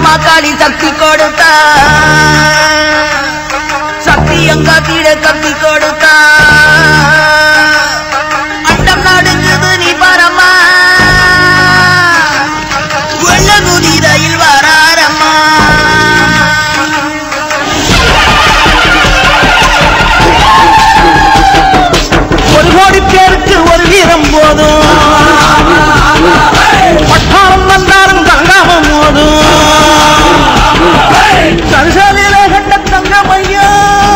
மாக்காளி சக்தி கொடுத்தா சக்தி எங்க கீழே கத்தி கொடுத்தா அண்டம் நடுங்குது நீ பரமா வெள்ள குதிரையில் வராரம்மா ஒரு கோடி பேருக்கு ஒரு வீரம் போதும் பட்டாளம் வந்தாலும் கலங்காம போதும் கரிசலிலே கண்ட தங்கமையா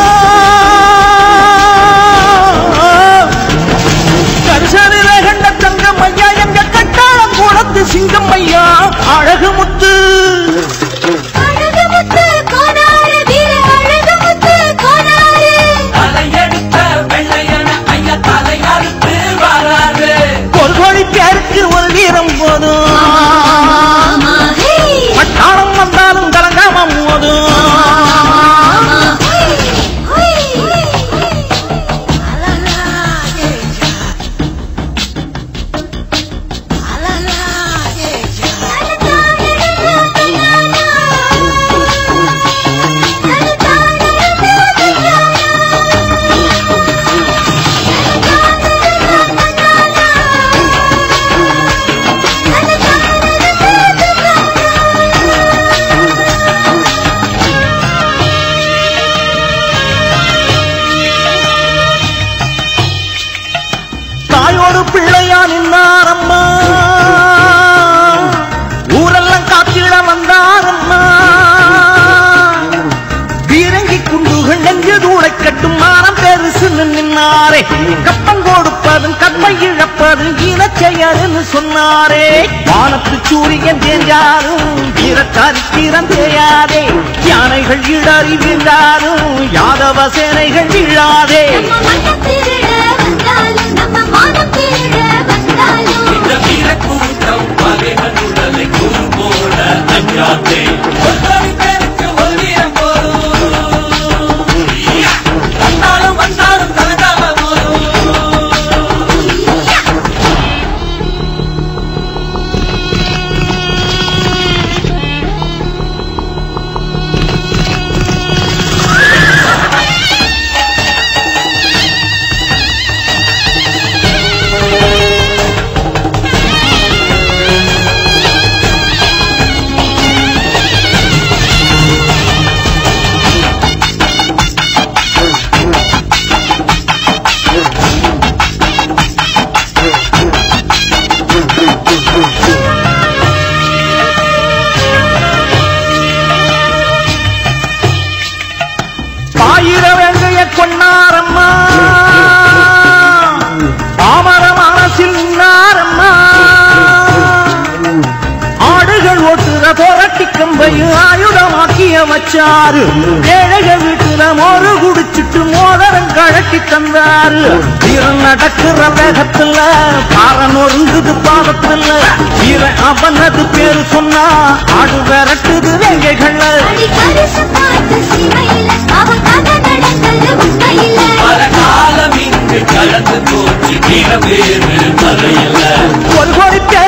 கரிசலிலே கண்ட தங்கமையா எங்க கட்டாளம் கூடத்து சிங்கம்மையா அழகு முத்து அழகுமுத்து கோனாரு வீர அழகுமுத்து கோனாரு தலையெடுத்த வெள்ளையன ஐயா தலையறுத்து வராரு ஒரு கோடி பேருக்கு ஒரு வீரம் போதும் ஆமா ஹே பட்டாளம் வந்தாலும் கலங்காம போதும் ஆமா ஹே ஹே அலலா ஏஜா அலலா ஏஜா தாயோடு பிள்ளையா நின்னாரம்மா ஊரெல்லாம் காத்திட வந்தாரம்மா பீரங்கி குண்டுகள் நெஞ்சு தூளை கட்டும் மானம் பெருசுன்னு நின்னாரே கப்பம் கொடுப்பதும் கற்பை இழப்பதும் இனச்செயல்னு சொன்னாரே வானத்து சூரியன் தேஞ்சாலும் வீரக்காரி தீரம் தேயாதே யானைகள் இடறி வீழ்ந்தாலும் யாதவ சேனைகள் வீழாதே நம்ம மனம் திருட வந்தாலும் நம்ம மானம் திருட வந்தாலும் இந்த வீரக்கூட்டம் பகைவன் உடலை குறு போட அஞ்சாதே ஒரு கோடி பேருக்கு ஒரு வீரம் போதும் வந்தாலும் வந்தாலும் கலங்காம போதும் ஆயிர வெங்கைய கொண்டாரம்மா பாமர மனசில் நின்னாரம்மா ஆடுகள் ஓட்டுற போராட்டி கம்பையும் ஆயுதமாக்கிய வச்சாரு ஏழைகள் வீட்டுல மோரு குடிச்சிட்டு மோதிரம் கழட்டி தந்தாரு வீரன் நடக்கிற வேகத்துல பாரன் ஒருங்குது பாவத்துல வீரன் அவனது பேரு சொன்னா ஆடு விரட்டுது வேங்கைகள்ல அடி கரிச பார்த்த சிறையில அவன் கதை நடந்தது உண்மையில பல காலம் இங்கு கலந்து போச்சு வீர வேறு மலையில ஒரு கோடி பேர்